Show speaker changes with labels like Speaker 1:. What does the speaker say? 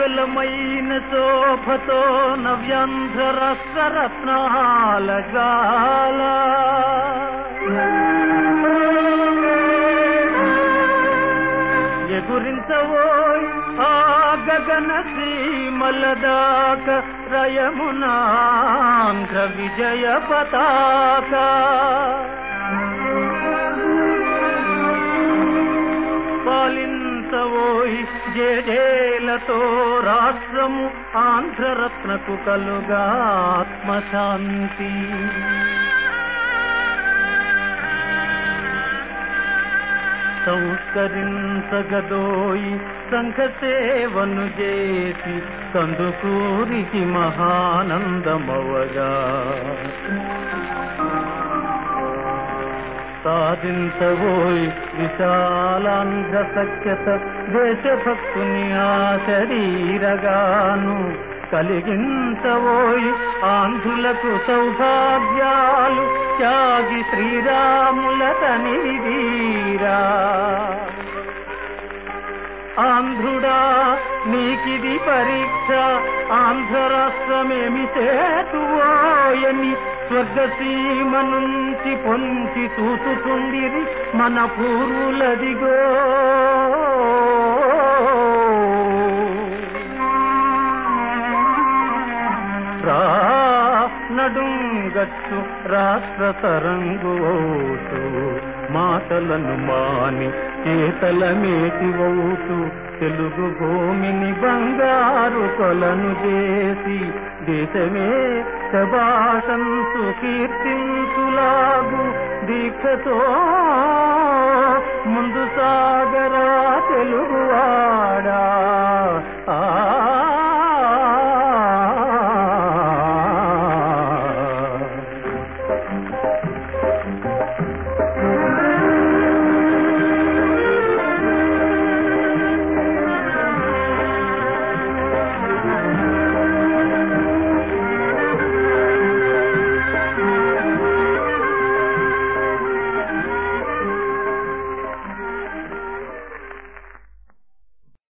Speaker 1: విపులమైన శోభతో నవ్యాంధ్ర రత్నాల గాల ఎగురించవోయ్ ఆ గగన సీమల దాక రయమునాంధ్ర విజయ పతాక పాలించవోయ్ జేజేలతో రాష్ట్రము ఆంధ్రరత్నకు కలుగా ఆత్మశాంతి సంస్కరించగదోయి సంఘ సేవను చేసి కందుకూరికి మహానందమవగా సాధించబోయి విశాలాంధ్ర సఖ్యత దేశభక్తుని ఆ శరీరగాను కలిగించబోయి ఆంధ్రులకు సౌభాగ్యాలు త్యాగి శ్రీరాముల తనివీరా ఆంధ్రుడా నీకిది పరీక్ష ఆంధ్ర రాష్ట్రమేమి చేతువోయని స్వర్గసీమ నుంచి పొంచి చూసుకుండిరి మన పూర్వులదిగో రా నడుంగట్టు రాష్ట్ర తరంగువౌతూ మాటలను మాని చేతల మేటివౌతూ తెలుగు భూమిని బంగారు కొలను చేసి దేశమే శభాషంసు కీర్తించులాగు దీక్షతో ముందు సాగరా తెలుగువాడా ఆ